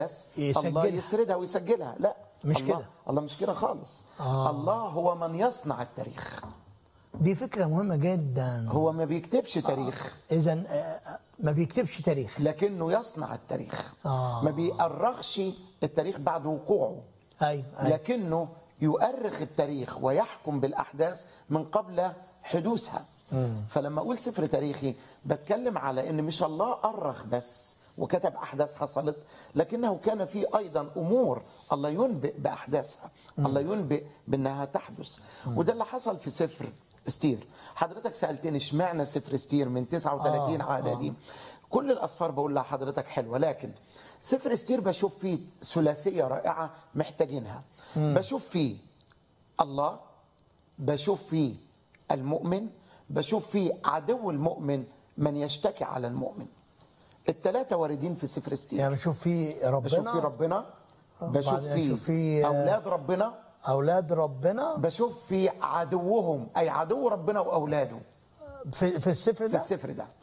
يسجلها. الله يسردها ويسجلها لا مش الله كده. الله مش كده خالص آه. الله هو من يصنع التاريخ دي فكره مهمه جدا هو ما بيكتبش تاريخ اذا ما بيكتبش تاريخ لكنه يصنع التاريخ آه. ما بيأرخش التاريخ بعد وقوعه ايوه أيوة. لكنه يؤرخ التاريخ ويحكم بالأحداث من قبل حدوثها فلما أقول سفر تاريخي بتكلم على أن مش الله أرخ بس وكتب أحداث حصلت لكنه كان في أيضا أمور الله ينبئ بأحداثها الله ينبئ بأنها تحدث وده اللي حصل في سفر استير حضرتك سألتني اشمعنى سفر استير من 39 آه، عادة دي كل الأسفار بقول لحضرتك حلوة لكن سفر استير بشوف فيه ثلاثية رائعة محتاجينها بشوف فيه الله بشوف فيه المؤمن بشوف فيه عدو المؤمن من يشتكي على المؤمن الثلاثة واردين في سفر استير يعني بشوف في ربنا بشوف فيه ربنا بشوف بعدين فيه أشوف فيه- أولاد ربنا اولاد ربنا بشوف فيه عدوهم أي عدو ربنا وأولاده في, في السفر في ده السفر ده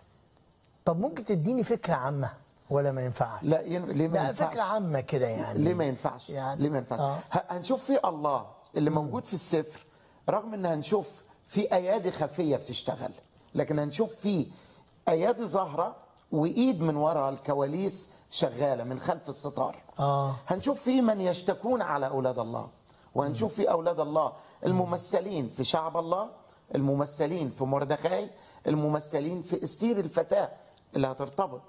طب ممكن تديني فكره عامه ولا ما ينفعش لا ين... ليه ما لا ينفعش فكره عامه كده يعني ليه ما ينفعش يعني- ليه ما ينفعش آه. ه- هنشوف في الله اللي موجود في السفر رغم ان هنشوف في ايادي خفيه بتشتغل لكن هنشوف في ايادي ظاهره وايد من وراء الكواليس شغاله من خلف الستار اه هنشوف في من يشتكون على اولاد الله وهنشوف في اولاد الله الممثلين في شعب الله الممثلين في مردخاي الممثلين في استير الفتاه اللي هترتبط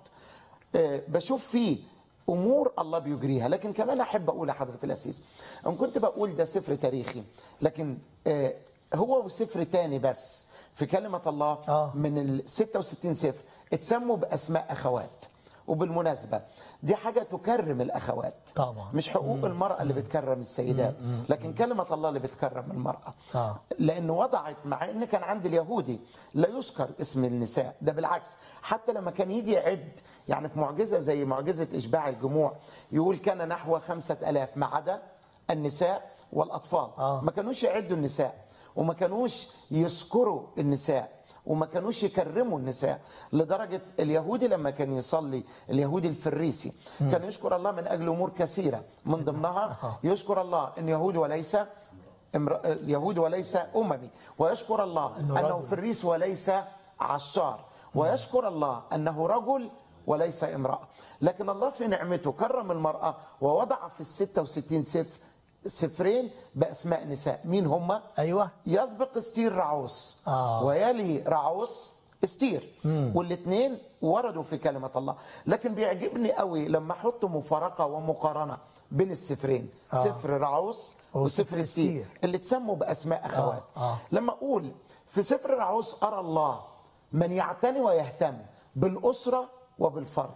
آه، بشوف فيه امور الله بيجريها لكن كمان احب اقول لحضره الاسيس ان كنت بقول ده سفر تاريخي لكن آه، هو وسفر تاني بس في كلمه الله آه. من ال 66 سفر اتسموا باسماء اخوات وبالمناسبه دي حاجه تكرم الاخوات طبعا. مش حقوق المراه اللي بتكرم السيدات لكن كلمه الله اللي بتكرم المراه آه. لان وضعت مع ان كان عند اليهودي لا يذكر اسم النساء ده بالعكس حتى لما كان يجي يعد يعني في معجزه زي معجزه اشباع الجموع يقول كان نحو خمسة ألاف ما عدا النساء والاطفال آه. ما كانوش يعدوا النساء وما كانوش يذكروا النساء وما كانوش يكرموا النساء لدرجة اليهودي لما كان يصلي اليهودي الفريسي كان يشكر الله من أجل أمور كثيرة من ضمنها يشكر الله أن يهود وليس امر- اليهود وليس أممي ويشكر الله إنه أنه رجل. فريس وليس عشار ويشكر الله أنه رجل وليس امرأة لكن الله في نعمته كرم المرأة ووضع في الستة وستين سفر سفرين بأسماء نساء مين هم؟ ايوه يسبق استير رعوس آه. ويلي رعوس استير والاثنين وردوا في كلمة الله لكن بيعجبني قوي لما احط مفارقة ومقارنة بين السفرين آه. سفر رعوس وسفر وسفر استير استير. اللي تسموا بأسماء أخوات آه. آه. لما أقول في سفر رعوس أرى الله من يعتني ويهتم بالأسرة وبالفرد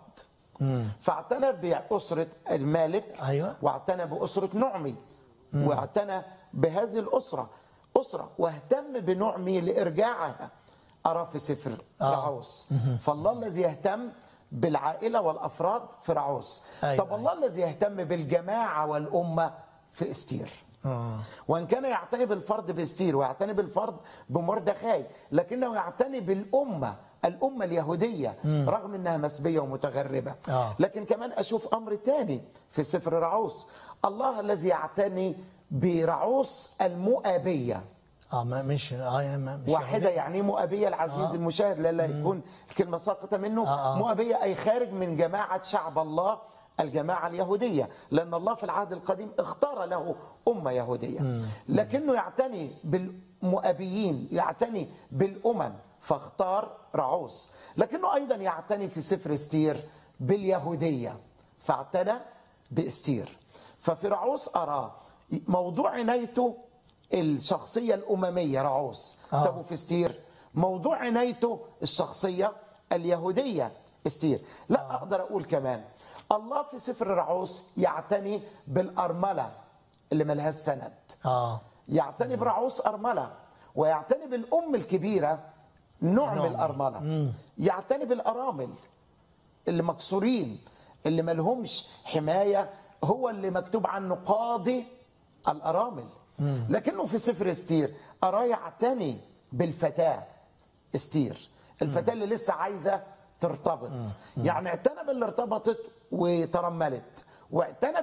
فاعتنى بأسرة المالك أيوة. واعتنى بأسرة نعمي واعتنى بهذه الأسرة أسرة واهتم بنعمي لإرجاعها أرى في سفر آه. رعوس فالله الذي يهتم بالعائلة والأفراد في رعوس أيوة، طب الله الذي يهتم بالجماعة والأمة في استير وان كان يعتني بالفرد باستير ويعتني بالفرد بمردخاي لكنه يعتني بالامه الامه اليهوديه رغم انها مسبيه ومتغربه آه. لكن كمان اشوف امر تاني في سفر رعوس الله الذي يعتني برعوس المؤابيه اه ما مش اه يا ما مش واحده يعني إيه مؤابيه العزيز آه. المشاهد لا لا يكون الكلمه ساقطه منه آه، آه. مؤابيه اي خارج من جماعه شعب الله الجماعه اليهوديه لان الله في العهد القديم اختار له امه يهوديه لكنه يعتني بالمؤابيين يعتني بالامم فاختار رعوس لكنه ايضا يعتني في سفر استير باليهوديه فاعتنى باستير ففي رعوس ارى موضوع عنايته الشخصيه الامميه رعوس آه. طب وفي استير موضوع عنايته الشخصيه اليهوديه استير لا اقدر اقول كمان الله في سفر رعوس يعتني بالارمله اللي ملهاش سند اه يعتني برعوس أرملة ويعتني بالأم الكبيرة نعم نعم. الأرملة يعتني بالأرامل اللي مكسورين اللي ملهمش حماية هو اللي مكتوب عنه قاضي الأرامل لكنه في سفر استير أراه يعتني بالفتاة استير الفتاة اللي لسه عايزة ترتبط يعني اعتنى باللي ارتبطت وترملت واعتنى